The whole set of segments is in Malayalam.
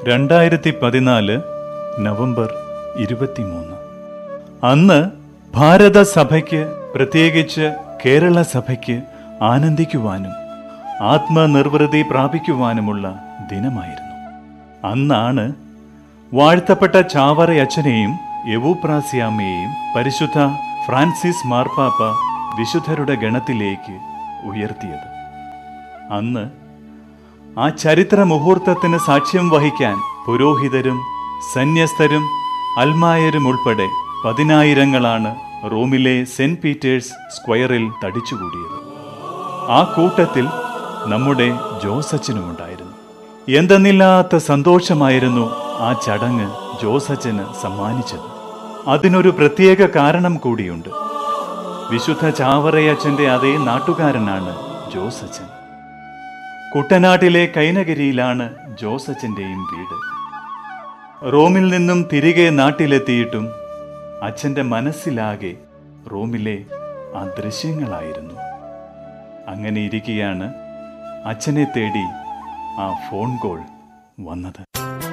രണ്ടായിരത്തി പതിനാല് നവംബർ ഇരുപത്തിമൂന്ന് അന്ന് ഭാരതസഭയ്ക്ക് പ്രത്യേകിച്ച് കേരള സഭയ്ക്ക് ആനന്ദിക്കുവാനും ആത്മനിർവൃതി പ്രാപിക്കുവാനുമുള്ള ദിനമായിരുന്നു അന്നാണ് വാഴ്ത്തപ്പെട്ട ചാവറയച്ചനെയും യവൂപ്രാസ്യാമ്മയെയും പരിശുദ്ധ ഫ്രാൻസിസ് മാർപ്പാപ്പ വിശുദ്ധരുടെ ഗണത്തിലേക്ക് ഉയർത്തിയത് അന്ന് ആ ചരിത്ര മുഹൂർത്തത്തിന് സാക്ഷ്യം വഹിക്കാൻ പുരോഹിതരും സന്യസ്തരും അൽമായരും ഉൾപ്പെടെ പതിനായിരങ്ങളാണ് റോമിലെ സെന്റ് പീറ്റേഴ്സ് സ്ക്വയറിൽ തടിച്ചുകൂടിയത് ആ കൂട്ടത്തിൽ നമ്മുടെ ജോസച്ചനുമുണ്ടായിരുന്നു എന്തെന്നില്ലാത്ത സന്തോഷമായിരുന്നു ആ ചടങ്ങ് ജോസച്ചന് സമ്മാനിച്ചത് അതിനൊരു പ്രത്യേക കാരണം കൂടിയുണ്ട് വിശുദ്ധ ചാവറയച്ചന്റെ അതേ നാട്ടുകാരനാണ് ജോസച്ചൻ കുട്ടനാട്ടിലെ കൈനഗിരിയിലാണ് ജോസച്ചന്റെയും വീട് റോമിൽ നിന്നും തിരികെ നാട്ടിലെത്തിയിട്ടും അച്ഛന്റെ മനസ്സിലാകെ റോമിലെ ആ ദൃശ്യങ്ങളായിരുന്നു അങ്ങനെ ഇരിക്കെയാണ് അച്ഛനെ തേടി ആ ഫോൺ കോൾ വന്നത്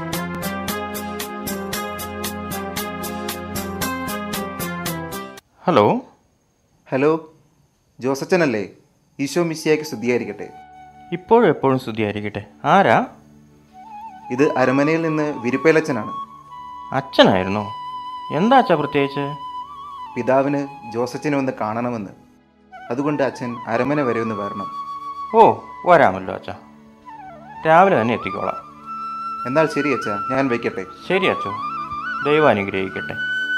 ഹലോ ഹലോ ജോസച്ചനല്ലേ ഈശോ മിസ്സിയാക്കി സ്തുതിയായിരിക്കട്ടെ ഇപ്പോഴും എപ്പോഴും സ്തുതിയായിരിക്കട്ടെ ആരാ ഇത് അരമനയിൽ നിന്ന് വിരിപ്പേലച്ചനാണ് അച്ഛനായിരുന്നോ എന്താ അച്ഛാ പ്രത്യേകിച്ച് പിതാവിന് ജോസച്ചനെ ഒന്ന് കാണണമെന്ന് അതുകൊണ്ട് അച്ഛൻ അരമന വരെ ഒന്ന് വരണം ഓ വരാമല്ലോ അച്ഛാ രാവിലെ തന്നെ എത്തിക്കോളാം എന്നാൽ ശരി അച്ഛാ ഞാൻ വയ്ക്കട്ടെ ശരി അച്ഛോ ദൈവം അനുഗ്രഹിക്കട്ടെ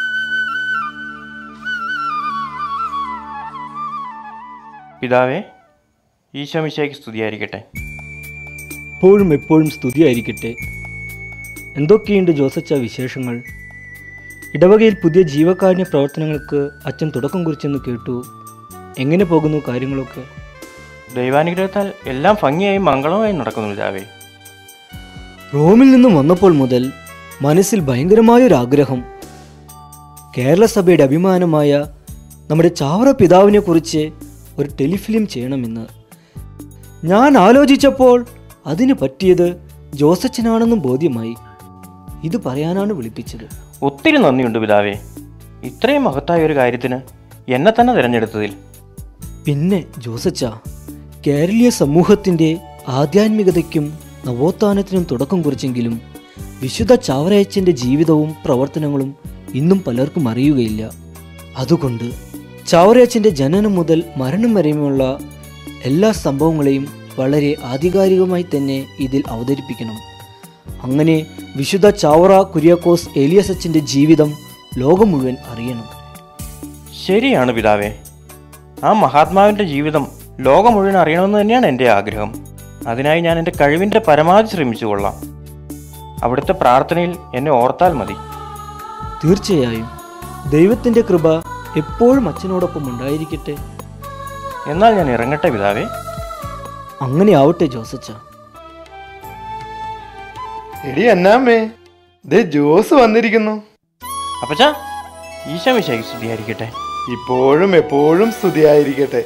പിതാവേ ഈശോമിശയ്ക്ക് സ്തുതിയായിരിക്കട്ടെ എപ്പോഴും എപ്പോഴും സ്തുതിയായിരിക്കട്ടെ എന്തൊക്കെയുണ്ട് ജോസച്ച വിശേഷങ്ങൾ ഇടവകയിൽ പുതിയ ജീവകാരുണ്യ പ്രവർത്തനങ്ങൾക്ക് അച്ഛൻ തുടക്കം കുറിച്ചെന്ന് കേട്ടു എങ്ങനെ പോകുന്നു കാര്യങ്ങളൊക്കെ ദൈവാനുഗ്രഹത്താൽ എല്ലാം ഭംഗിയായും മംഗളമായും നടക്കുന്നു പിതാവേ റോമിൽ നിന്നും വന്നപ്പോൾ മുതൽ മനസ്സിൽ ഭയങ്കരമായൊരാഗ്രഹം കേരള സഭയുടെ അഭിമാനമായ നമ്മുടെ ചാവറ പിതാവിനെ കുറിച്ച് ഒരു ടെലിഫിലിം ചെയ്യണമെന്ന് ഞാൻ ആലോചിച്ചപ്പോൾ അതിന് പറ്റിയത് ജോസച്ചനാണെന്നും ബോധ്യമായി ഇത് പറയാനാണ് വിളിപ്പിച്ചത് ഒത്തിരി നന്ദിയുണ്ട് പിതാവേ ഇത്രയും മഹത്തായ ഒരു കാര്യത്തിന് എന്നെ തന്നെ തിരഞ്ഞെടുത്തതിൽ പിന്നെ ജോസച്ച കേരളീയ സമൂഹത്തിൻ്റെ ആധ്യാത്മികതയ്ക്കും നവോത്ഥാനത്തിനും തുടക്കം കുറിച്ചെങ്കിലും വിശുദ്ധ ചാവറയച്ചൻ്റെ ജീവിതവും പ്രവർത്തനങ്ങളും ഇന്നും പലർക്കും അറിയുകയില്ല അതുകൊണ്ട് ചാവറയച്ചൻ്റെ ജനനം മുതൽ മരണം വരെയുമുള്ള എല്ലാ സംഭവങ്ങളെയും വളരെ ആധികാരികമായി തന്നെ ഇതിൽ അവതരിപ്പിക്കണം അങ്ങനെ വിശുദ്ധ ചാവറ കുര്യാക്കോസ് ഏലിയസച്ചൻ്റെ ജീവിതം ലോകം മുഴുവൻ അറിയണം ശരിയാണ് പിതാവേ ആ മഹാത്മാവിൻ്റെ ജീവിതം ലോകം മുഴുവൻ അറിയണമെന്ന് തന്നെയാണ് എൻ്റെ ആഗ്രഹം അതിനായി ഞാൻ എൻ്റെ കഴിവിൻ്റെ പരമാവധി ശ്രമിച്ചു കൊള്ളാം അവിടുത്തെ പ്രാർത്ഥനയിൽ എന്നെ ഓർത്താൽ മതി തീർച്ചയായും ദൈവത്തിൻ്റെ കൃപ എപ്പോഴും അച്ഛനോടൊപ്പം ഉണ്ടായിരിക്കട്ടെ എന്നാൽ ഞാൻ ഇറങ്ങട്ടെ പിതാവേ അങ്ങനെ ആവട്ടെ ജോസച്ച എടി എന്നാമ്മേ ദേ ജോസ് വന്നിരിക്കുന്നു അപ്പച്ചാ ഈശോമിശായി സ്തുതിയായിരിക്കട്ടെ ഇപ്പോഴും എപ്പോഴും സ്തുതിയായിരിക്കട്ടെ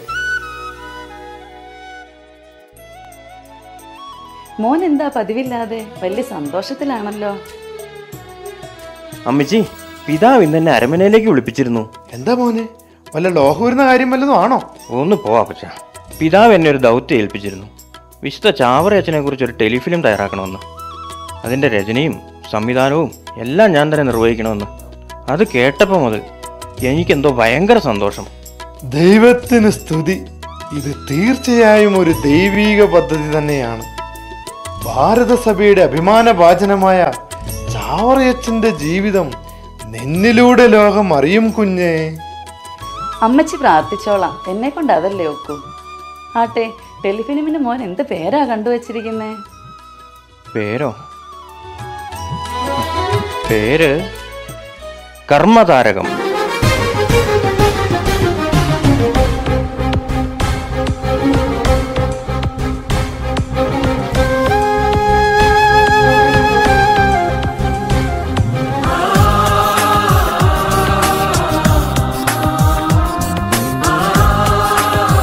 മോൻ എന്താ പതിവില്ലാതെ വലിയ സന്തോഷത്തിലാണല്ലോ അമ്മച്ചി പിതാവ് ഇന്ന് എന്നെ അരമനയിലേക്ക് വിളിപ്പിച്ചിരുന്നു എന്താ മോനെ വല്ല ലോഹൂരുന്ന കാര്യം വല്ലതും ആണോ ഒന്ന് പോവാ അപ്പച്ചാ പിതാവ് എന്നെ ഒരു ദൗത്യം ഏൽപ്പിച്ചിരുന്നു വിശുദ്ധ ചാവറയച്ചനെ കുറിച്ച് ഒരു ടെലിഫിലിം തയ്യാറാക്കണമെന്ന് അതിൻ്റെ രചനയും സംവിധാനവും എല്ലാം ഞാൻ തന്നെ നിർവഹിക്കണമെന്ന് അത് കേട്ടപ്പോൾ മുതൽ എനിക്കെന്തോ ഭയങ്കര സന്തോഷം ദൈവത്തിന് സ്തുതി ഇത് തീർച്ചയായും ഒരു ദൈവീക പദ്ധതി തന്നെയാണ് ഭാരതസഭയുടെ അഭിമാന വാചനമായ ചാവറയച്ചന്റെ ജീവിതം നിന്നിലൂടെ ലോകം അറിയും കുഞ്ഞേ അമ്മച്ചി പ്രാർത്ഥിച്ചോളാം എന്നെ കൊണ്ട് അതല്ലേ ഒക്കൂ ആട്ടെ ടെലിഫിലിമിന് മോൻ എന്ത് പേരാ കണ്ടുവച്ചിരിക്കുന്നേ പേരോ പേര് കർമ്മതാരകം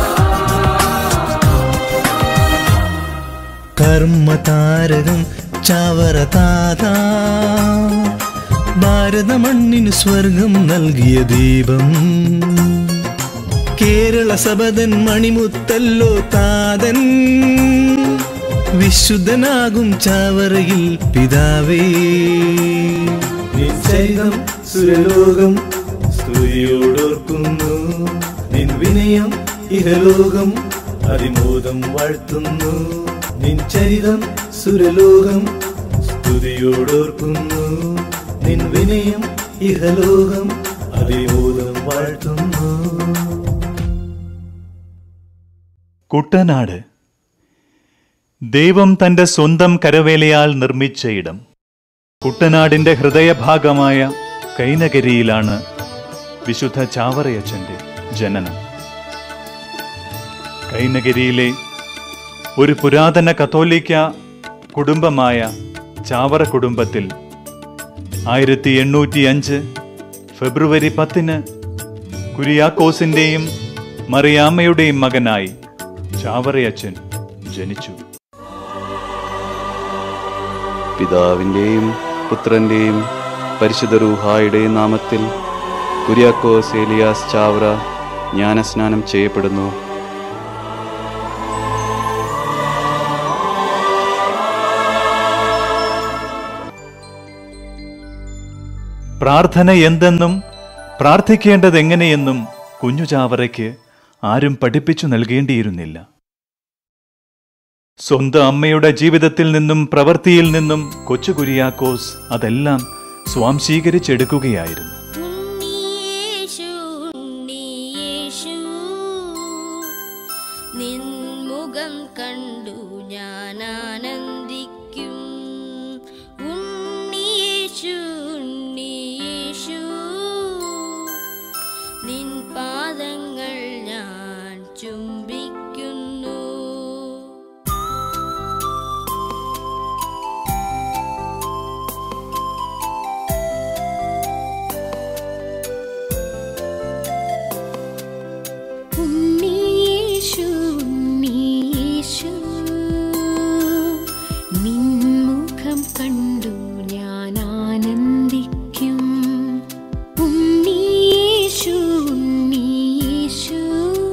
കർമ്മതാരകം ചാവറ താത ഭാരത മണ്ണിന് സ്വർഗം നൽകിയ ദീപം കേരള സബതൻ മണിമുത്തല്ലോ താതൻ വിശുദ്ധനാകും ചാവറയിൽ പിതാവേ നിശ്ചരിതം സുരലോകം സ്തുതിയോടോർക്കുന്നു നിൻ വിനയം ഇഹലോകം അതിമോദം വാഴ്ത്തുന്നു നിൻ ചരിതം സുരലോകം സ്തുതിയോടോർക്കുന്നു നിൻ വിനയം ഇഹലോകം അതിമോദം വാഴ്ത്തുന്നു കുട്ടനാട് ദൈവം തന്റെ സ്വന്തം കരവേലയാൽ നിർമ്മിച്ച ഇടം കുട്ടനാടിന്റെ ഹൃദയഭാഗമായ കൈനകരിയിലാണ് വിശുദ്ധ ചാവറയച്ചന്റെ ജനനം കൈനകരിയിലെ ഒരു പുരാതന കത്തോലിക്ക കുടുംബമായ ചാവറ കുടുംബത്തിൽ ആയിരത്തി എണ്ണൂറ്റി അഞ്ച് ഫെബ്രുവരി പത്തിന് കുര്യാക്കോസിന്റെയും മറിയാമ്മയുടെയും മകനായി ചാവറയച്ചൻ ജനിച്ചു പിതാവിൻ്റെയും പുത്രൻ്റെയും പരിശുദ്ധ റൂഹായുടെയും നാമത്തിൽ കുര്യാക്കോസ് ഏലിയാസ് ചാവറ ജ്ഞാനസ്നാനം ചെയ്യപ്പെടുന്നു പ്രാർത്ഥന എന്തെന്നും പ്രാർത്ഥിക്കേണ്ടത് എങ്ങനെയെന്നും കുഞ്ഞു ചാവറയ്ക്ക് ആരും പഠിപ്പിച്ചു നൽകേണ്ടിയിരുന്നില്ല സ്വന്തം അമ്മയുടെ ജീവിതത്തിൽ നിന്നും പ്രവൃത്തിയിൽ നിന്നും കൊച്ചു കുര്യാക്കോസ് അതെല്ലാം സ്വാംശീകരിച്ചെടുക്കുകയായിരുന്നു ഉണ്ണിയേശു ഉണ്ണിയേശു നിൻമുഖം കണ്ടു ഞാൻ ആനന്ദിക്കും ഉണ്ണിയേശു ഉണ്ണിയേശു നിൻ പാദങ്ങൾ ഞാൻ ചുംബിക്കുന്നു ഉണ്ണീശു ഉണ്ണീശു നിൻമുഖം കണ്ടു ഞാൻ ആനന്ദിക്കും ഉണ്ണീശു ഉണ്ണീശു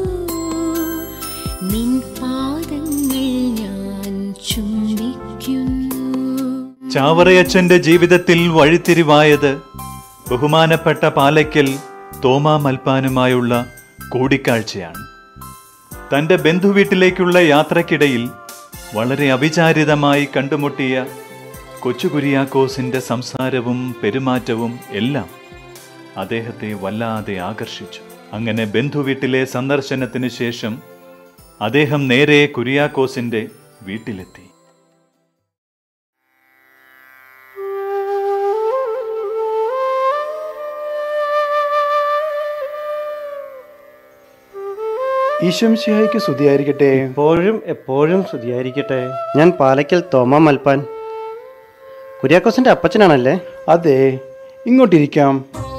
നിൻ പാദങ്ങൾ ഞാൻ ചുംബിക്കുന്നു ചാവറയച്ചന്റെ ജീവിതത്തിൽ വഴിത്തിരിവായത് ബഹുമാനപ്പെട്ട പാലയ്ക്കൽ തോമാ മൽപ്പാനുമായുള്ള കൂടിക്കാഴ്ചയാണ് തന്റെ ബന്ധുവീട്ടിലേക്കുള്ള യാത്രക്കിടയിൽ വളരെ അവിചാരിതമായി കണ്ടുമുട്ടിയ കൊച്ചു കുര്യാക്കോസിന്റെ സംസാരവും പെരുമാറ്റവും എല്ലാം അദ്ദേഹത്തെ വല്ലാതെ ആകർഷിച്ചു അങ്ങനെ ബന്ധുവീട്ടിലെ സന്ദർശനത്തിന് ശേഷം അദ്ദേഹം നേരെ കുര്യാക്കോസിന്റെ വീട്ടിലെത്തി ഈശ്വം സിഹായിക്ക് സ്തുതിയായിരിക്കട്ടെ എപ്പോഴും എപ്പോഴും സ്തുതിയായിരിക്കട്ടെ ഞാൻ പാലയ്ക്കൽ തോമ മൽപ്പാൻ കുര്യാക്കോസിന്റെ അപ്പച്ചനാണല്ലേ അതെ ഇങ്ങോട്ടിരിക്കാം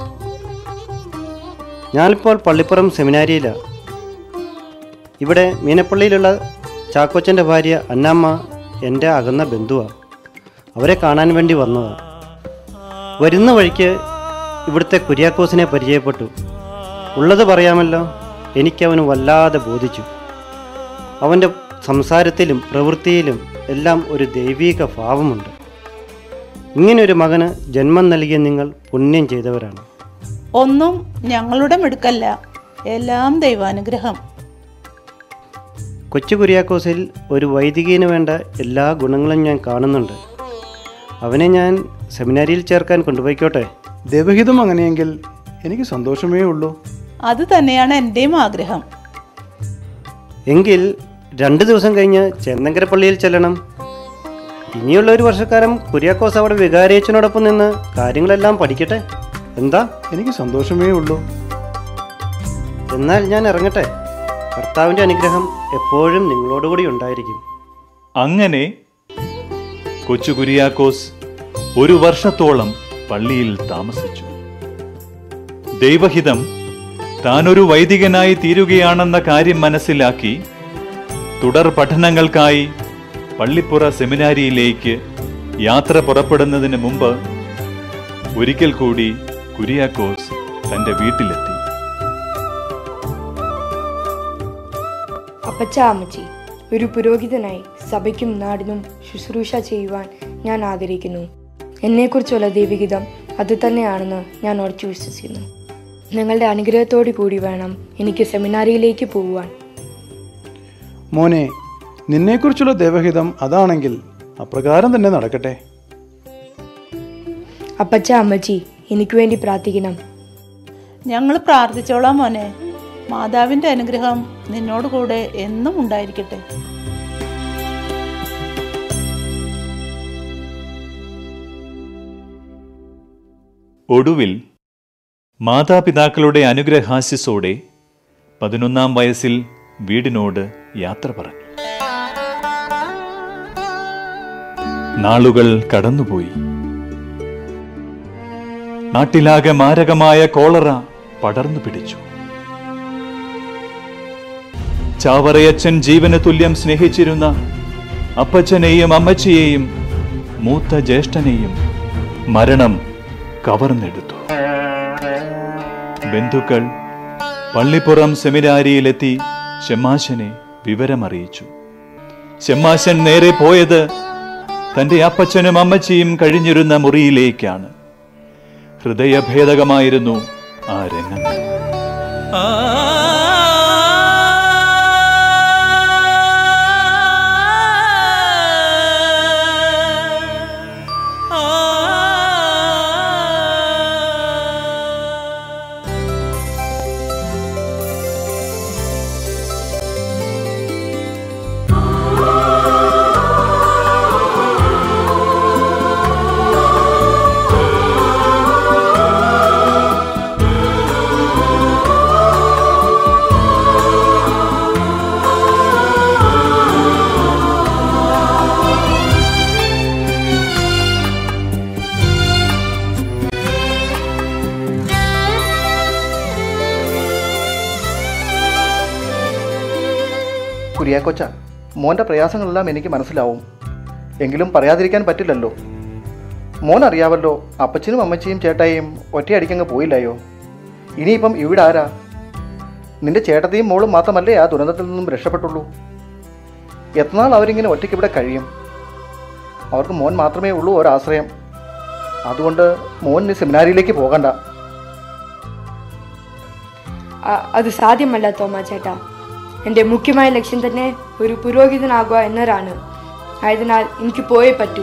ഞാനിപ്പോൾ പള്ളിപ്പുറം സെമിനാരിയിലാണ് ഇവിടെ മീനപ്പള്ളിയിലുള്ള ചാക്കോച്ചൻ്റെ ഭാര്യ അന്നമ്മ എൻ്റെ അകന്ന ബന്ധുവാണ് അവരെ കാണാൻ വേണ്ടി വന്നതാണ് വരുന്ന വഴിക്ക് ഇവിടുത്തെ കുര്യാക്കോസിനെ പരിചയപ്പെട്ടു ഉള്ളത് പറയാമല്ലോ എനിക്കവന് വല്ലാതെ ബോധിച്ചു അവൻ്റെ സംസാരത്തിലും പ്രവൃത്തിയിലും എല്ലാം ഒരു ദൈവീക ഭാവമുണ്ട് ഇങ്ങനൊരു മകന് ജന്മം നൽകിയ നിങ്ങൾ പുണ്യം ചെയ്തവരാണ് ഒന്നും ഞങ്ങളുടെ മിടുക്കല്ല എല്ലാം ദൈവാനുഗ്രഹം കൊച്ചു കുര്യാക്കോസിൽ ഒരു വൈദികന് വേണ്ട എല്ലാ ഗുണങ്ങളും ഞാൻ കാണുന്നുണ്ട് അവനെ ഞാൻ സെമിനാരിയിൽ ചേർക്കാൻ കൊണ്ടുപോയിക്കോട്ടെ ദൈവഹിതം അങ്ങനെയെങ്കിൽ എനിക്ക് സന്തോഷമേ ഉള്ളൂ അത് തന്നെയാണ് എൻ്റെയും ആഗ്രഹം എങ്കിൽ രണ്ട് ദിവസം കഴിഞ്ഞ് ചെന്നങ്കര പള്ളിയിൽ ചെല്ലണം ഇനിയുള്ള ഒരു വർഷക്കാലം കുര്യാക്കോസ് അവിടെ വികാരിയച്ചനോടൊപ്പം നിന്ന് കാര്യങ്ങളെല്ലാം പഠിക്കട്ടെ എന്താ എനിക്ക് സന്തോഷമേ ഉള്ളൂ എന്നാൽ ഞാൻ ഇറങ്ങട്ടെ കർത്താവിൻ്റെ അനുഗ്രഹം എപ്പോഴും നിങ്ങളോടുകൂടി ഉണ്ടായിരിക്കും അങ്ങനെ കൊച്ചു കുര്യാക്കോസ് ഒരു വർഷത്തോളം പള്ളിയിൽ താമസിച്ചു ദൈവഹിതം താനൊരു വൈദികനായി തീരുകയാണെന്ന കാര്യം മനസ്സിലാക്കി തുടർ പഠനങ്ങൾക്കായി പള്ളിപ്പുറ സെമിനാരിയിലേക്ക് യാത്ര പുറപ്പെടുന്നതിന് മുമ്പ് ഒരിക്കൽ കൂടി കുര്യാക്കോസ് തന്റെ വീട്ടിലെത്തി അപ്പച്ച അമ്മച്ചി ഒരു പുരോഹിതനായി സഭയ്ക്കും നാടിനും ശുശ്രൂഷ ചെയ്യുവാൻ ഞാൻ ആഗ്രഹിക്കുന്നു എന്നെക്കുറിച്ചുള്ള ദൈവഗീതം അത് തന്നെയാണെന്ന് ഞാൻ ഉറച്ചു വിശ്വസിക്കുന്നു നിങ്ങളുടെ അനുഗ്രഹത്തോടു കൂടി വേണം എനിക്ക് സെമിനാരിയിലേക്ക് പോകുവാൻ മോനെ നിന്നെക്കുറിച്ചുള്ള ദേവഹിതം അതാണെങ്കിൽ അപ്രകാരം തന്നെ നടക്കട്ടെ അപ്പച്ച അമ്മച്ചി എനിക്ക് വേണ്ടി പ്രാർത്ഥിക്കണം ഞങ്ങൾ പ്രാർത്ഥിച്ചോളാം മോനെ മാതാവിൻ്റെ അനുഗ്രഹം നിന്നോട് കൂടെ എന്നും ഉണ്ടായിരിക്കട്ടെ ഒടുവിൽ മാതാപിതാക്കളുടെ അനുഗ്രഹാസ്യസോടെ പതിനൊന്നാം വയസ്സിൽ വീടിനോട് യാത്ര പറഞ്ഞു നാളുകൾ കടന്നുപോയി നാട്ടിലാകെ മാരകമായ കോളറ പടർന്നു പിടിച്ചു ചാവറയച്ചൻ ജീവന് തുല്യം സ്നേഹിച്ചിരുന്ന അപ്പച്ചനെയും അമ്മച്ചിയെയും മൂത്ത ജ്യേഷ്ഠനെയും മരണം കവർന്നെടുത്തു ബന്ധുക്കൾ പള്ളിപ്പുറം സെമിനാരിയിലെത്തി ഷെമ്മാശനെ വിവരമറിയിച്ചു ഷെമ്മാശൻ നേരെ പോയത് തന്റെ അപ്പച്ചനും അമ്മച്ചിയും കഴിഞ്ഞിരുന്ന മുറിയിലേക്കാണ് ഹൃദയഭേദകമായിരുന്നു ആ രംഗങ്ങൾ കുര്യാക്കൊച്ച മോൻ്റെ പ്രയാസങ്ങളെല്ലാം എനിക്ക് മനസ്സിലാവും എങ്കിലും പറയാതിരിക്കാൻ പറ്റില്ലല്ലോ മോൻ അറിയാവല്ലോ അപ്പച്ചനും അമ്മച്ചിയും ചേട്ടായിയും ഒറ്റയടിക്കങ്ങ് പോയില്ലയോ ഇനിയിപ്പം ഇവിടെ ആരാ നിന്റെ ചേട്ടത്തെയും മോളും മാത്രമല്ലേ ആ ദുരന്തത്തിൽ നിന്നും രക്ഷപ്പെട്ടുള്ളൂ എത്രനാൾ അവരിങ്ങനെ ഒറ്റയ്ക്ക് ഇവിടെ കഴിയും അവർക്ക് മോൻ മാത്രമേ ഉള്ളൂ ഒരാശ്രയം അതുകൊണ്ട് മോൻ ഇനി സെമിനാരിയിലേക്ക് പോകണ്ട അ- അത് സാധ്യമല്ല തോമാ ചേട്ടാ എൻ്റെ മുഖ്യമായ ലക്ഷ്യം തന്നെ ഒരു പുരോഹിതനാകുക എന്നതാണ് ആയതിനാൽ എനിക്ക് പോയേ പറ്റൂ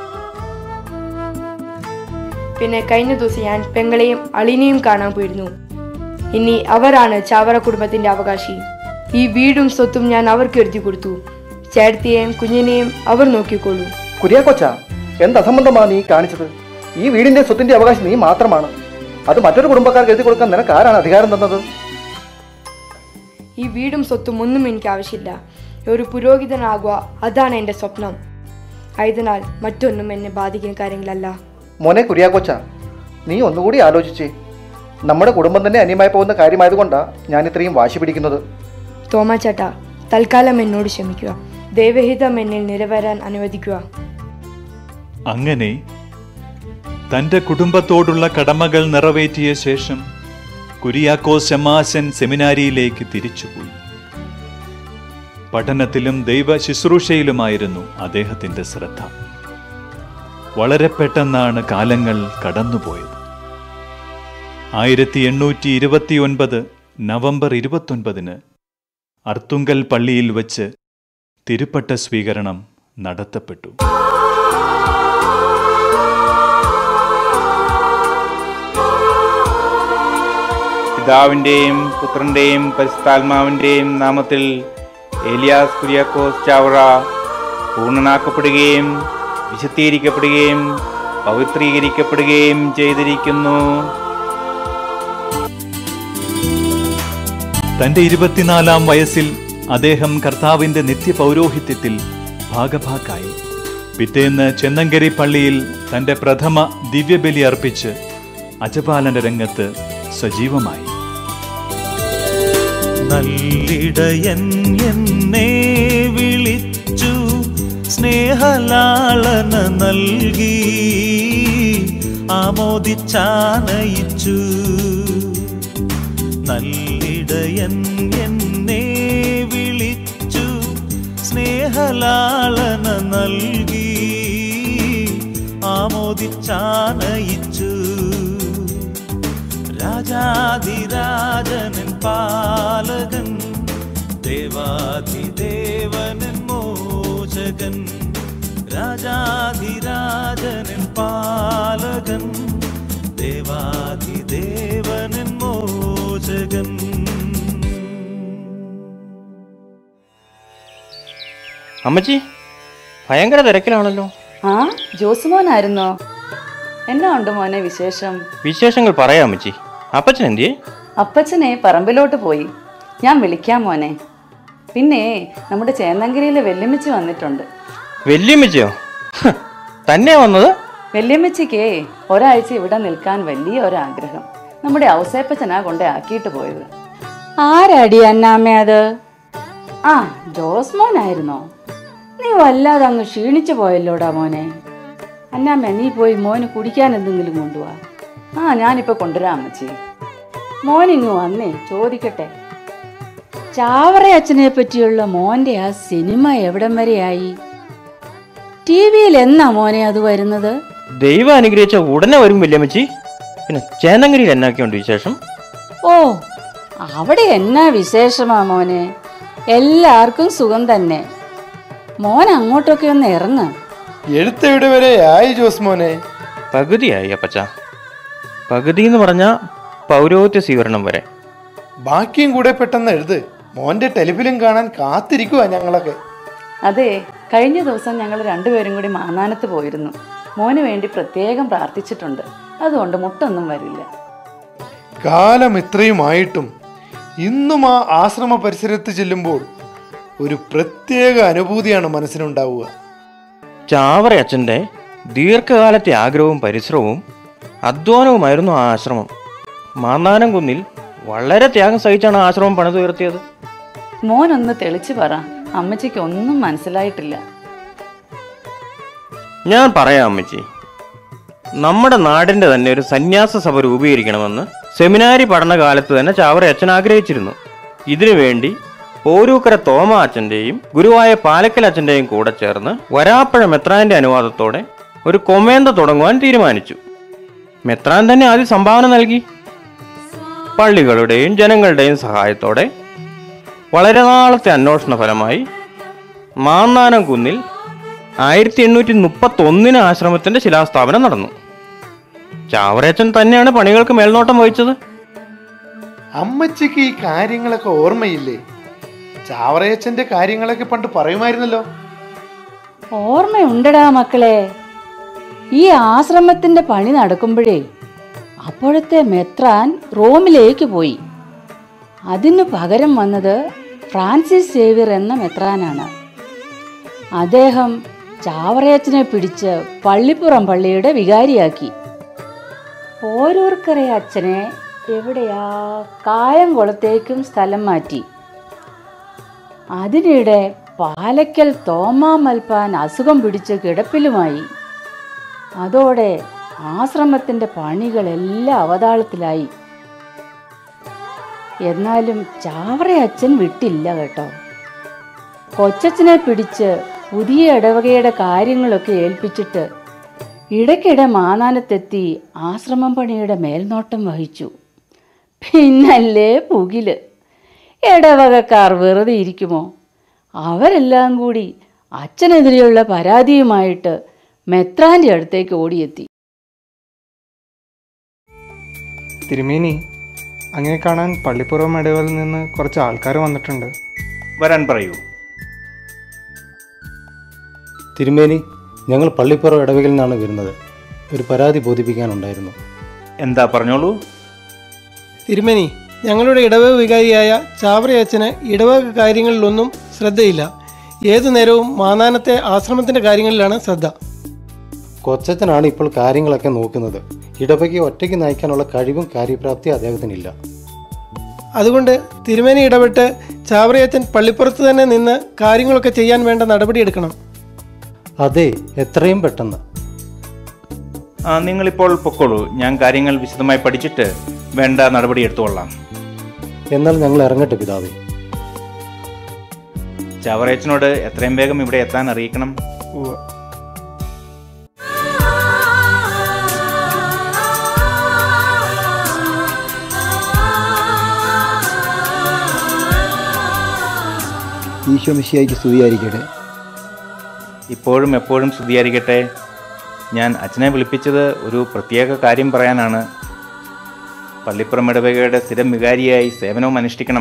പിന്നെ കഴിഞ്ഞ ദിവസം ഞാൻ പെങ്ങളെയും അളിനെയും കാണാൻ പോയിരുന്നു ഇനി അവരാണ് ചാവറ കുടുംബത്തിന്റെ അവകാശി ഈ വീടും സ്വത്തും ഞാൻ അവർക്ക് എഴുതി കൊടുത്തു ചേട്ടത്തിയെയും കുഞ്ഞിനെയും അവർ നോക്കിക്കോളൂ കുര്യാക്കൊച്ച എന്ത് അസംബന്ധമാണ് നീ കാണിച്ചത് ഈ വീടിന്റെ സ്വത്തിന്റെ അവകാശം നീ മാത്രമാണ് അത് മറ്റൊരു കുടുംബക്കാർക്ക് എഴുതി കൊടുക്കാൻ നിനക്ക് ആരാണ് അധികാരം തന്നത് ഈ വീടും സ്വത്തും ഒന്നും എനിക്ക് ആവശ്യമില്ല ഒരു പുരോഹിതനാകുക അതാണ് എൻ്റെ സ്വപ്നം ആയതിനാൽ മറ്റൊന്നും എന്നെ ബാധിക്കുന്ന കാര്യങ്ങളല്ല മോനെ കുര്യാക്കൊച്ച നീ ഒന്നുകൂടി ആലോചിച്ചേ നമ്മുടെ കുടുംബം തന്നെ അന്യമായി പോകുന്ന കാര്യമായതുകൊണ്ടാണ് ഞാൻ ഇത്രയും വാശി പിടിക്കുന്നത് തോമാ ചേട്ടാ തൽക്കാലം എന്നോട് ക്ഷമിക്കുക ദൈവഹിതം എന്നിൽ നിറവേറാൻ അനുവദിക്കുക അങ്ങനെ തന്റെ കുടുംബത്തോടുള്ള കടമകൾ നിറവേറ്റിയ ശേഷം കുരിയാക്കോസ് ശമാശൻ സെമിനാരിയിലേക്ക് തിരിച്ചുപോയി പഠനത്തിലും ദൈവ ശുശ്രൂഷയിലുമായിരുന്നു അദ്ദേഹത്തിന്റെ ശ്രദ്ധ വളരെ പെട്ടെന്നാണ് കാലങ്ങൾ കടന്നുപോയത് ആയിരത്തി എണ്ണൂറ്റി ഇരുപത്തിയൊൻപത് നവംബർ ഇരുപത്തൊൻപതിന് അർത്തുങ്കൽ പള്ളിയിൽ വച്ച് തിരുപ്പട്ട സ്വീകരണം നടത്തപ്പെട്ടു പിതാവിൻ്റെയും പുത്രൻ്റെയും പരിശുദ്ധാത്മാവിൻ്റെയും നാമത്തിൽ ഏലിയാസ് കുര്യാക്കോസ് ചാവറ പൂർണ്ണനാക്കപ്പെടുകയും വിശുദ്ധീകരിക്കപ്പെടുകയും പവിത്രീകരിക്കപ്പെടുകയും ചെയ്തിരിക്കുന്നു തന്റെ ഇരുപത്തിനാലാം വയസ്സിൽ അദ്ദേഹം കർത്താവിന്റെ നിത്യപൗരോഹിത്യത്തിൽ ഭാഗഭാക്കായി പിറ്റേന്ന് ചെന്നങ്കരി പള്ളിയിൽ തന്റെ പ്രഥമ ദിവ്യബലി അർപ്പിച്ച് അജപാലന രംഗത്ത് സജീവമായി നല്ലിടയൻ എന്നെ വിളിച്ചു സ്നേഹലാളന നൽകി ആമോദിച്ചാനയിച്ചു നല്ലിടയൻ എന്നെ വിളിച്ചു സ്നേഹലാളന നൽകി ആമോദിച്ചാനയിച്ചു രാജാതിരാജനൻ പാലകൻ ദേവാധിദേവനൻ മോചകൻ രാജാധിരാജനൻ പാലകൻ ദേവാധിദേവനൻ മോചകൻ അമ്മച്ചി ഭയങ്കര തിരക്കിലാണല്ലോ ആ ജോസുമോനായിരുന്നോ എന്നാ ഉണ്ട് മോനെ വിശേഷം വിശേഷങ്ങൾ പറയാം അമ്മച്ചി അപ്പച്ചൻ എന്തിയേ അപ്പച്ചനെ പറമ്പിലോട്ട് പോയി ഞാൻ വിളിക്കാം മോനെ പിന്നെ നമ്മുടെ ചേന്നങ്കരിയിലെ വെല്ലുമിച്ചി വന്നിട്ടുണ്ട് വല്യമ്മച്ചിയോ ഹ്, തന്നെ വന്നത് വെല്ലുമ്മച്ചിക്കേ ഒരാഴ്ച ഇവിടെ നിൽക്കാൻ വലിയ ഒരാഗ്രഹം നമ്മുടെ ഔസേപ്പച്ചനാ കൊണ്ടേ ആക്കിയിട്ട് പോയത് ആരാടി അന്നാമ്മ അത് ആ ജോസ്മോനായിരുന്നോ നീ വല്ലാതെ അങ്ങ് ക്ഷീണിച്ചു പോയല്ലോടാ മോനെ അന്നാമ്മ നീ പോയി മോന് കുടിക്കാൻ എന്തെങ്കിലും കൊണ്ടുപോവാ ആ ഞാനിപ്പോ കൊണ്ടുവരാം അമ്മച്ചി മോനിങ്ങ് വന്നേ ചോദിക്കട്ടെ ചാവറ അച്ഛനെ പറ്റിയുള്ള മോന്റെ ആ സിനിമ എവിടം വരെയായി ടി വിയിൽ എന്നാ മോനെ അത് വരുന്നത് ദൈവം അനുഗ്രഹിച്ച ഉടനെ വരും വല്യമ്മച്ചി പിന്നെ ചേന്നങ്കരിയിൽ എന്നാക്കിയുണ്ട് വിശേഷം ഓ അവിടെ എന്നാ വിശേഷമാ മോനെ എല്ലാവർക്കും സുഖം തന്നെ മോൻ അങ്ങോട്ടൊക്കെ ഒന്ന് ഇറങ്ങ എഴുത്തെവിടെ വരെ ആയി ജോസ്മോനെ പകുതിയായി അപ്പച്ച പകുതി എന്ന് പറഞ്ഞാൽ പൗരോഹിത്യ സ്വീകരണം വരെ ബാക്കിയും കൂടെ പെട്ടെന്ന് എഴുത് മോന്റെ ടെലിഫിലിം കാണാൻ കാത്തിരിക്കുവാ ഞങ്ങളൊക്കെ അതെ കഴിഞ്ഞ ദിവസം ഞങ്ങൾ രണ്ടുപേരും കൂടി മാന്നാനത്ത് പോയിരുന്നു മോന് വേണ്ടി പ്രത്യേകം പ്രാർത്ഥിച്ചിട്ടുണ്ട് അതുകൊണ്ട് മുട്ടൊന്നും വരില്ല കാലം ഇത്രയുമായിട്ടും ഇന്നും ആ ആശ്രമ പരിസരത്ത് ചെല്ലുമ്പോൾ ഒരു പ്രത്യേക അനുഭൂതിയാണ് മനസ്സിനുണ്ടാവുക ചാവറ അച്ഛൻ്റെ ദീർഘകാലത്തെ ആഗ്രഹവും പരിശ്രമവും അധ്വാനവുമായിരുന്നു ആ ആശ്രമം മാന്നാനം കുന്നിൽ വളരെ ത്യാഗം സഹിച്ചാണ് ആ ആശ്രമം പണിതുയർത്തിയത് മോനൊന്ന് തെളിച്ചു പറ അമ്മച്ചിക്ക് ഒന്നും മനസ്സിലായിട്ടില്ല ഞാൻ പറയാം അമ്മച്ചി നമ്മുടെ നാടിന്റെ തന്നെ ഒരു സന്യാസ സഭ രൂപീകരിക്കണമെന്ന് സെമിനാരി പഠനകാലത്ത് തന്നെ ചാവറ അച്ഛൻ ആഗ്രഹിച്ചിരുന്നു ഇതിനുവേണ്ടി പോരൂക്കര തോമ അച്ഛന്റെയും ഗുരുവായ പാലക്കൽ അച്ഛന്റെയും കൂടെ ചേർന്ന് വരാപ്പഴ മെത്രാന്റെ അനുവാദത്തോടെ ഒരു കൊമേന്ത തുടങ്ങുവാൻ തീരുമാനിച്ചു മെത്രാൻ തന്നെ ആദ്യം സംഭാവന നൽകി പള്ളികളുടെയും ജനങ്ങളുടെയും സഹായത്തോടെ വളരെ നാളത്തെ അന്വേഷണ ഫലമായി മാന്നാനം കുന്നിൽ ആയിരത്തി എണ്ണൂറ്റി മുപ്പത്തി ഒന്നിന് ആശ്രമത്തിന്റെ ശിലാസ്ഥാപനം നടന്നു ചാവറയച്ചൻ തന്നെയാണ് പണികൾക്ക് മേൽനോട്ടം വഹിച്ചത് അമ്മച്ചിക്ക് ഈ കാര്യങ്ങളൊക്കെ ഓർമ്മയില്ലേ ചാവറയച്ചന്റെ കാര്യങ്ങളൊക്കെ പണ്ട് പറയുമായിരുന്നല്ലോ ഓർമ്മയുണ്ടടാ മക്കളെ ഈ ആശ്രമത്തിന്റെ പണി നടക്കുമ്പോഴേ അപ്പോഴത്തെ മെത്രാൻ റോമിലേക്ക് പോയി അതിനു പകരം വന്നത് ഫ്രാൻസിസ് സേവിയർ എന്ന മെത്രാനാണ് അദ്ദേഹം ചാവറയച്ചനെ പിടിച്ച് പള്ളിപ്പുറം പള്ളിയുടെ വികാരിയാക്കി ഓരോരുക്കറെ അച്ഛനെ എവിടെയാ കായംകുളത്തേക്കും സ്ഥലം മാറ്റി അതിനിടെ പാലക്കൽ തോമാ മൽപ്പാൻ അസുഖം പിടിച്ച് കിടപ്പിലുമായി അതോടെ ആശ്രമത്തിന്റെ പണികളെല്ലാം അവതാളത്തിലായി എന്നാലും ചാവറ അച്ഛൻ വിട്ടില്ല കേട്ടോ കൊച്ചച്ഛനെ പിടിച്ച് പുതിയ ഇടവകയുടെ കാര്യങ്ങളൊക്കെ ഏൽപ്പിച്ചിട്ട് ഇടയ്ക്കിടെ മാനാനത്തെത്തി ആശ്രമം പണിയുടെ മേൽനോട്ടം വഹിച്ചു പിന്നല്ലേ പുകില് ഇടവകക്കാർ വെറുതെ ഇരിക്കുമോ അവരെല്ലാം കൂടി അച്ഛനെതിരെയുള്ള പരാതിയുമായിട്ട് മെത്രാന്റെ അടുത്തേക്ക് ഓടിയെത്തി തിരുമേനി അങ്ങനെ കാണാൻ പള്ളിപ്പുറം ഇടവയിൽ നിന്ന് കുറച്ച് ആൾക്കാർ വന്നിട്ടുണ്ട് വരാൻ പറയൂ തിരുമേനി ഞങ്ങൾ പള്ളിപ്പുറം ഇടവകയിൽ നിന്നാണ് വരുന്നത് ഒരു പരാതി ബോധിപ്പിക്കാനുണ്ടായിരുന്നു എന്താ പറഞ്ഞോളൂ തിരുമേനി ഞങ്ങളുടെ ഇടവക വികാരിയായ ചാവറയച്ചന് ഇടവക കാര്യങ്ങളിലൊന്നും ശ്രദ്ധയില്ല ഏതു നേരവും മാനാനത്തെ ആശ്രമത്തിന്റെ കാര്യങ്ങളിലാണ് ശ്രദ്ധ കൊച്ചച്ഛനാണ് ഇപ്പോൾ കാര്യങ്ങളൊക്കെ നോക്കുന്നത് ഇടവകയെ ഒറ്റയ്ക്ക് നയിക്കാനുള്ള കഴിവും കാര്യപ്രാപ്തിയും അദ്ദേഹത്തിനില്ല അതുകൊണ്ട് തിരുമേനി ഇടപെട്ട് ചാവറയച്ചൻ പള്ളിപ്പുറത്ത് തന്നെ നിന്ന് കാര്യങ്ങളൊക്കെ ചെയ്യാൻ വേണ്ട നടപടിയെടുക്കണം അതെ എത്രയും പെട്ടെന്ന് ആ നിങ്ങളിപ്പോൾ പൊക്കോളൂ ഞാൻ കാര്യങ്ങൾ വിശദമായി പഠിച്ചിട്ട് വേണ്ട നടപടി എടുത്തുകൊള്ളാം എന്നാൽ ഞങ്ങൾ ഇറങ്ങട്ടെ പിതാവേ ചവറേച്ചനോട് എത്രയും വേഗം ഇവിടെ എത്താൻ അറിയിക്കണം ഈശോ മിശിയായിക്ക് സ്തുതിയായിരിക്കട്ടെ ഇപ്പോഴും എപ്പോഴും സ്തുതിയായിരിക്കട്ടെ ഞാൻ അച്ഛനെ വിളിപ്പിച്ചത് ഒരു പ്രത്യേക കാര്യം പറയാനാണ് പള്ളിപ്പുറം ഇടവകയുടെ സ്ഥിരം വികാരിയായി സേവനവും അനുഷ്ഠിക്കണം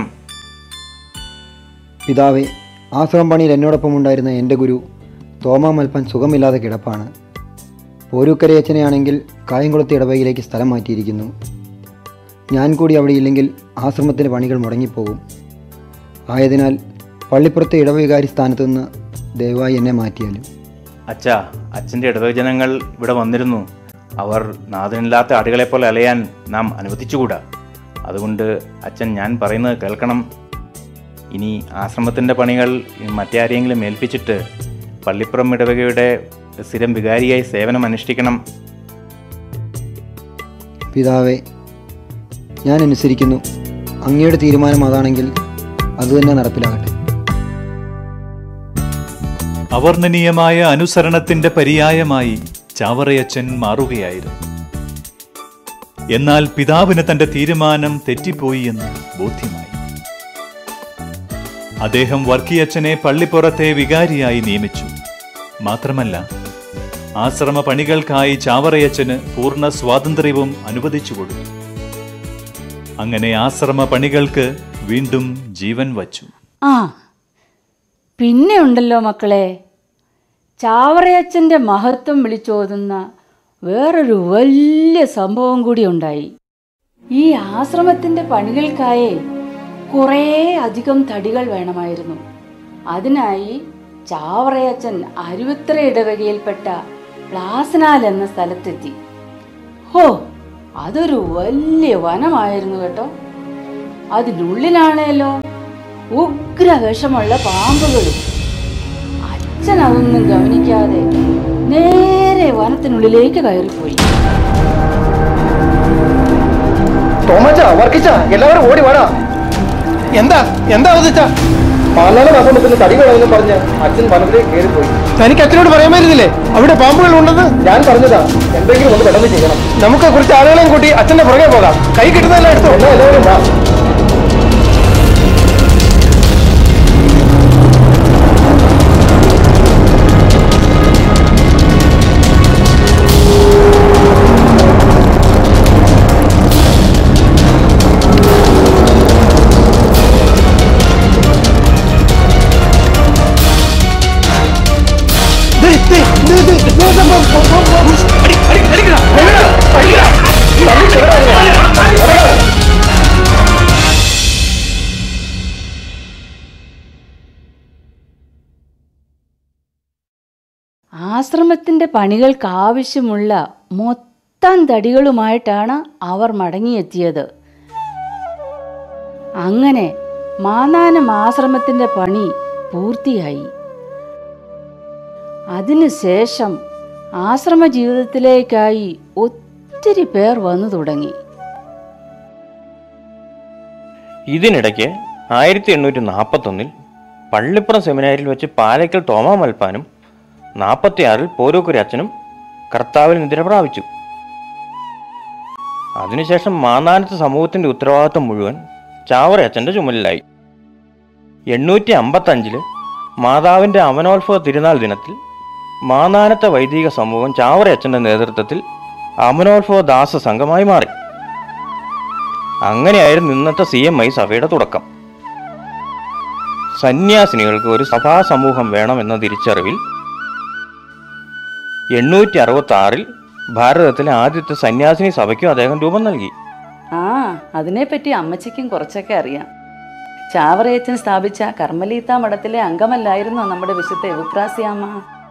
പിതാവെ ആശ്രമം പണിയിൽ എന്നോടൊപ്പം ഉണ്ടായിരുന്ന എൻ്റെ ഗുരു തോമാ മൽപ്പൻ സുഖമില്ലാതെ കിടപ്പാണ് പോരൂക്കരയച്ചനെയാണെങ്കിൽ കായംകുളത്ത് ഇടവകയിലേക്ക് സ്ഥലം മാറ്റിയിരിക്കുന്നു ഞാൻ കൂടി അവിടെ ഇല്ലെങ്കിൽ ആശ്രമത്തിൻ്റെ പണികൾ മുടങ്ങിപ്പോകും ആയതിനാൽ പള്ളിപ്പുറത്തെ ഇടവകാരി സ്ഥാനത്തു നിന്ന് ദയവായി എന്നെ മാറ്റിയാലും അച്ഛാ അച്ഛൻ്റെ ഇടവജനങ്ങൾ ഇവിടെ വന്നിരുന്നു അവർ നാഥനില്ലാത്ത ആടുകളെ പോലെ അലയാൻ നാം അനുവദിച്ചുകൂടാ അതുകൊണ്ട് അച്ഛൻ ഞാൻ പറയുന്നത് കേൾക്കണം ഇനി ആശ്രമത്തിൻ്റെ പണികൾ മറ്റാരെങ്കിലും ഏൽപ്പിച്ചിട്ട് പള്ളിപ്പുറം ഇടവകയുടെ സ്ഥിരം വികാരിയായി സേവനം അനുഷ്ഠിക്കണം പിതാവെ ഞാൻ അനുസരിക്കുന്നു അങ്ങയുടെ തീരുമാനം അതാണെങ്കിൽ അതുതന്നെ നടപ്പിലാകട്ടെ അവർണ്ണനീയമായ അനുസരണത്തിന്റെ പര്യായമായി ചാവറയച്ചൻ മാറുകയായിരുന്നു എന്നാൽ പിതാവിന് തന്റെ തീരുമാനം തെറ്റിപ്പോയി എന്ന് ബോധ്യമായി അദ്ദേഹം വർക്കിയച്ഛനെ പള്ളിപ്പുറത്തെ വികാരിയായി നിയമിച്ചു മാത്രമല്ല ആശ്രമ പണികൾക്കായി ചാവറയച്ചന് പൂർണ്ണ സ്വാതന്ത്ര്യവും അനുവദിച്ചു കൊടുത്തു അങ്ങനെ ആശ്രമ പണികൾക്ക് വീണ്ടും ജീവൻ വച്ചു ആ പിന്നെ ഉണ്ടല്ലോ മക്കളെ ചാവറയച്ചൻ്റെ മഹത്വം വിളിച്ചോതുന്ന വേറൊരു വലിയ സംഭവം കൂടി ഉണ്ടായി ഈ ആശ്രമത്തിൻ്റെ പണികൾക്കായേ കുറേ അധികം തടികൾ വേണമായിരുന്നു അതിനായി ചാവറയച്ചൻ അരുവിത്ര ഇടവകയിൽപ്പെട്ട പ്ലാസനാൽ എന്ന സ്ഥലത്തെത്തി ഹോ അതൊരു വലിയ വനമായിരുന്നു കേട്ടോ അതിനുള്ളിലാണേലോ ഉഗ്ര വിഷമുള്ള പാമ്പുകളും അച്ഛൻ അതൊന്നും ഗവനിക്കാതെ നേരെ വനത്തിനുള്ളിലേക്ക് കയറിപ്പോയി തോമച്ച വർക്കിച്ച എല്ലാവരും ഓടി വാടാ എന്താ എന്താ അവതച്ച പാലാല ആശ്രമത്തിന് തടി വേണമെന്ന് പറഞ്ഞ് അച്ഛൻ വനത്തിലേക്ക് കയറിപ്പോയി തനിക്ക് അച്ഛനോട് പറയാമായിരുന്നില്ലേ അവിടെ പാമ്പുകൾ ഉണ്ടെന്ന് ഞാൻ പറഞ്ഞതാ എന്തെങ്കിലും ഒന്ന് പെട്ടെന്ന് ചെയ്യണം നമുക്ക് കുറച്ച് ആളുകളെയും കൂട്ടി അച്ഛന്റെ പുറകെ പോകാം കൈ കിട്ടുന്നതെല്ലാം എടുത്തു എന്നാ എല്ലാവരും വാ ആശ്രമത്തിൻ്റെ പണികൾക്ക് ആവശ്യമുള്ള മൊത്തം തടികളുമായിട്ടാണ് അവർ മടങ്ങിയെത്തിയത് അങ്ങനെ മാനാനം ആശ്രമത്തിൻ്റെ പണി പൂർത്തിയായി അതിനുശേഷം ആശ്രമ ജീവിതത്തിലേക്കായി ഒത്തിരി പേർ വന്നു തുടങ്ങി ഇതിനിടയ്ക്ക് ആയിരത്തി എണ്ണൂറ്റി നാൽപ്പത്തൊന്നിൽ പള്ളിപ്പുറം സെമിനാരിൽ വെച്ച് പാലയ്ക്കൽ തോമാ മൽപ്പാനും നാൽപ്പത്തിയാറിൽ പോരൂക്കുരി അച്ഛനും കർത്താവിൽ നിദ്ര പ്രാപിച്ചു അതിനുശേഷം മാന്നാനത്ത് സമൂഹത്തിന്റെ ഉത്തരവാദിത്വം മുഴുവൻ ചാവറ അച്ഛൻ്റെ ചുമലിലായി എണ്ണൂറ്റി അമ്പത്തഞ്ചില് മാതാവിന്റെ അമനോത്സവ തിരുനാൾ ദിനത്തിൽ മാന്നാനത്തെ വൈദിക സമൂഹം ചാവറ അച്ഛൻ്റെ നേതൃത്വത്തിൽ അമനോത്സവ ദാസ സംഘമായി മാറി അങ്ങനെയായിരുന്നു ഇന്നത്തെ സി എം ഐ സഭയുടെ തുടക്കം സന്യാസിനികൾക്ക് ഒരു സഭാ സമൂഹം വേണമെന്ന തിരിച്ചറിവിൽ എണ്ണൂറ്റി അറുപത്തി ആറിൽ ഭാരതത്തിലെ ആദ്യത്തെ സന്യാസിനി സഭയ്ക്കും അദ്ദേഹം രൂപം നൽകി ആ അതിനെപ്പറ്റി അമ്മച്ചിക്കും കുറച്ചൊക്കെ അറിയാം ചാവറയച്ചൻ സ്ഥാപിച്ച കർമ്മലീത്ത മഠത്തിലെ അംഗമല്ലായിരുന്നോ നമ്മുടെ വിശുദ്ധ എവുപ്രാസിയാമ്മ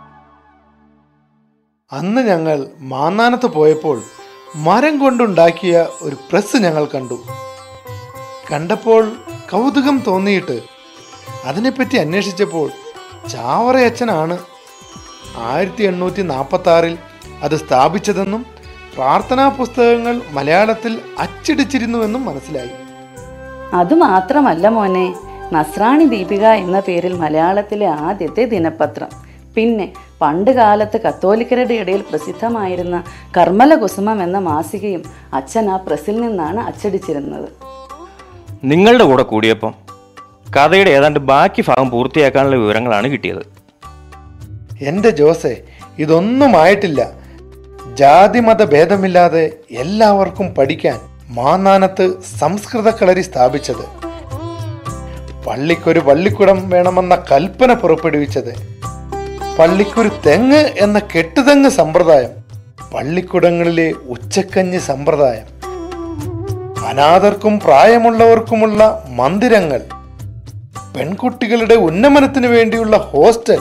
അന്ന് ഞങ്ങൾ മാന്നാനത്ത് പോയപ്പോൾ മരം കൊണ്ടുണ്ടാക്കിയ ഒരു പ്രസ് ഞങ്ങൾ കണ്ടു കണ്ടപ്പോൾ കൗതുകം തോന്നിയിട്ട് അതിനെപ്പറ്റി അന്വേഷിച്ചപ്പോൾ ചാവറയച്ചനാണ് ആയിരത്തി എണ്ണൂറ്റി നാൽപ്പത്തി ആറിൽ അത് സ്ഥാപിച്ചതെന്നും പ്രാർത്ഥനാ പുസ്തകങ്ങൾ മലയാളത്തിൽ അച്ചടിച്ചിരുന്നുവെന്നും മനസ്സിലായി അതുമാത്രമല്ല മോനെ നസ്രാണി ദീപിക എന്ന പേരിൽ മലയാളത്തിലെ ആദ്യത്തെ ദിനപത്രം പിന്നെ പണ്ട് കാലത്ത് കത്തോലിക്കരുടെ ഇടയിൽ പ്രസിദ്ധമായിരുന്ന കർമ്മല കുസുമം എന്ന മാസികയും അച്ഛൻ ആ പ്രസിൽ നിന്നാണ് അച്ചടിച്ചിരുന്നത് നിങ്ങളുടെ കൂടെ കൂടിയപ്പം കഥയുടെ ഏതാണ്ട് ബാക്കി ഭാഗം പൂർത്തിയാക്കാനുള്ള വിവരങ്ങളാണ് കിട്ടിയത് എൻ്റെ ജോസെ ഇതൊന്നും ആയിട്ടില്ല ജാതിമത ഭേദമില്ലാതെ എല്ലാവർക്കും പഠിക്കാൻ മാന്നാനത്ത് സംസ്കൃത കളരി സ്ഥാപിച്ചത് പള്ളിക്കൊരു പള്ളിക്കുടം വേണമെന്ന കൽപ്പന പുറപ്പെടുവിച്ചത് പള്ളിക്കൊരു തെങ്ങ് എന്ന കെട്ടുതെങ്ങ് സമ്പ്രദായം പള്ളിക്കുടങ്ങളിലെ ഉച്ചക്കഞ്ഞ് സമ്പ്രദായം അനാഥർക്കും പ്രായമുള്ളവർക്കുമുള്ള മന്ദിരങ്ങൾ പെൺകുട്ടികളുടെ ഉന്നമനത്തിന് വേണ്ടിയുള്ള ഹോസ്റ്റൽ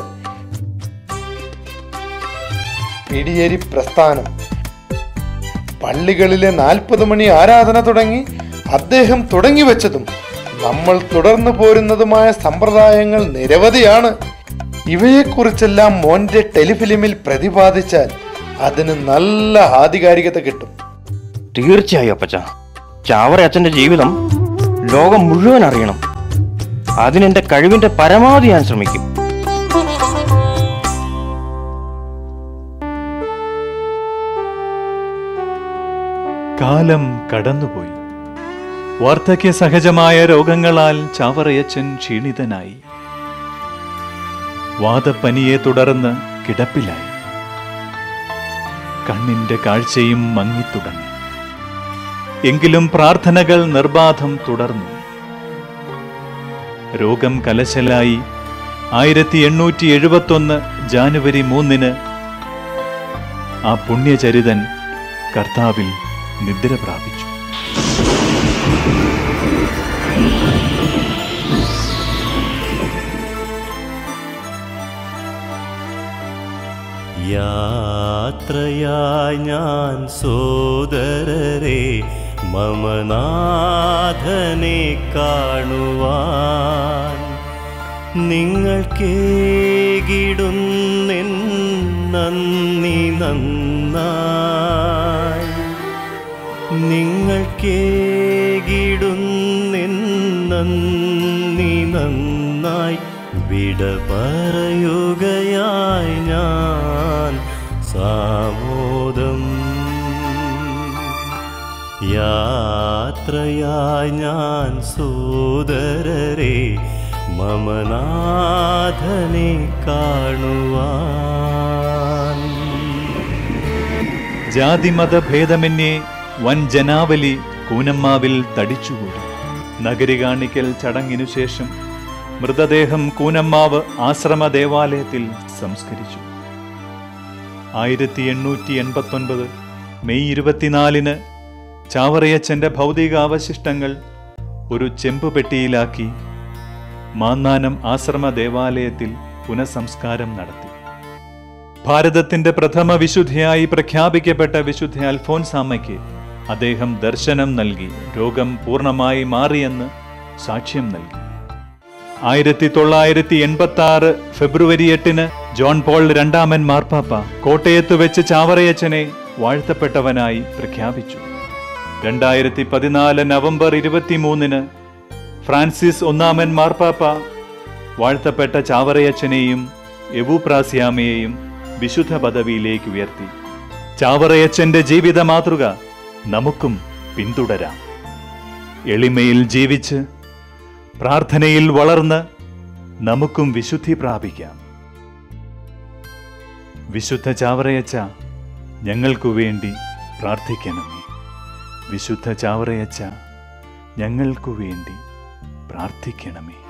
പിടിയേരി പ്രസ്ഥാനം പള്ളികളിലെ നാൽപ്പത് മണി ആരാധന തുടങ്ങി അദ്ദേഹം തുടങ്ങി വെച്ചതും നമ്മൾ തുടർന്നു പോരുന്നതുമായ സമ്പ്രദായങ്ങൾ നിരവധിയാണ് ഇവയെക്കുറിച്ചെല്ലാം മോന്റെ ടെലിഫിലിമിൽ പ്രതിപാദിച്ചാൽ അതിന് നല്ല ആധികാരികത കിട്ടും തീർച്ചയായും അപ്പച്ച ചാവറ അച്ഛന്റെ ജീവിതം ലോകം മുഴുവൻ അറിയണം അതിനെന്റെ കഴിവിന്റെ പരമാവധി ഞാൻ ശ്രമിക്കും കാലം കടന്നുപോയി വാർദ്ധക്യ സഹജമായ രോഗങ്ങളാൽ ചാവറയച്ചൻ ക്ഷീണിതനായി വാദപ്പനിയെ തുടർന്ന് കിടപ്പിലായി കണ്ണിന്റെ കാഴ്ചയും മങ്ങിത്തുടങ്ങി എങ്കിലും പ്രാർത്ഥനകൾ നിർബാധം തുടർന്നു രോഗം കലശലായി ആയിരത്തി എണ്ണൂറ്റി എഴുപത്തൊന്ന് ജാനുവരി മൂന്നിന് ആ പുണ്യചരിതൻ കർത്താവിൽ നിദ്ര പ്രാപിച്ചു യാത്രയായി ഞാൻ സോദരരെ മമനാഥനെ കാണുവാൻ നിങ്ങൾക്കേകിടുന്നെൻ നന്ദി നന്നായി നിങ്ങൾക്കേകിടുന്നെൻ നന്ദി നന്നായി വിട പറയുകയായി ഞാൻ സാമോദം യാത്രയായി ഞാൻ സോദരരെ മമനാഥനെ കാണുവാൻ ജാതിമത ഭേദമന്യേ വൻ ജനാവലി കൂനമ്മാവിൽ തടിച്ചുകൂടി നഗരി കാണിക്കൽ ചടങ്ങിനു ശേഷം മൃതദേഹം കൂനമ്മാവ് ആശ്രമ ദേവാലയത്തിൽ സംസ്കരിച്ചു ആയിരത്തി എണ്ണൂറ്റി എൺപത്തൊൻപത് മെയ് ഇരുപത്തിനാലിന് ചാവറയച്ചന്റെ ഭൗതികാവശിഷ്ടങ്ങൾ ഒരു ചെമ്പ് പെട്ടിയിലാക്കി മാന്നാനം ആശ്രമ ദേവാലയത്തിൽ പുനഃസംസ്കാരം നടത്തി ഭാരതത്തിന്റെ പ്രഥമ വിശുദ്ധിയായി പ്രഖ്യാപിക്കപ്പെട്ട വിശുദ്ധ അൽഫോൻസാമ്മയ്ക്ക് അദ്ദേഹം ദർശനം നൽകി രോഗം പൂർണ്ണമായി മാറിയെന്ന് സാക്ഷ്യം നൽകി ആയിരത്തി തൊള്ളായിരത്തി എൺപത്തി ആറ് ഫെബ്രുവരി എട്ടിന് ജോൺ പോൾ രണ്ടാമൻ മാർപ്പാപ്പ കോട്ടയത്ത് വെച്ച് ചാവറയച്ചനെ വാഴ്ത്തപ്പെട്ടവനായി പ്രഖ്യാപിച്ചു രണ്ടായിരത്തി പതിനാല് നവംബർ ഇരുപത്തിമൂന്നിന് ഫ്രാൻസിസ് ഒന്നാമൻ മാർപ്പാപ്പ വാഴ്ത്തപ്പെട്ട ചാവറയച്ചനെയും എവൂപ്രാസ്യാമയെയും വിശുദ്ധ പദവിയിലേക്ക് ഉയർത്തി ചാവറയച്ചന്റെ ജീവിത മാതൃക നമുക്കും പിന്തുടരാം എളിമയിൽ ജീവിച്ച് പ്രാർത്ഥനയിൽ വളർന്ന് നമുക്കും വിശുദ്ധി പ്രാപിക്കാം വിശുദ്ധ ചാവറയച്ച ഞങ്ങൾക്കു വേണ്ടി പ്രാർത്ഥിക്കണമേ വിശുദ്ധ ചാവറയച്ച ഞങ്ങൾക്കു വേണ്ടി പ്രാർത്ഥിക്കണമേ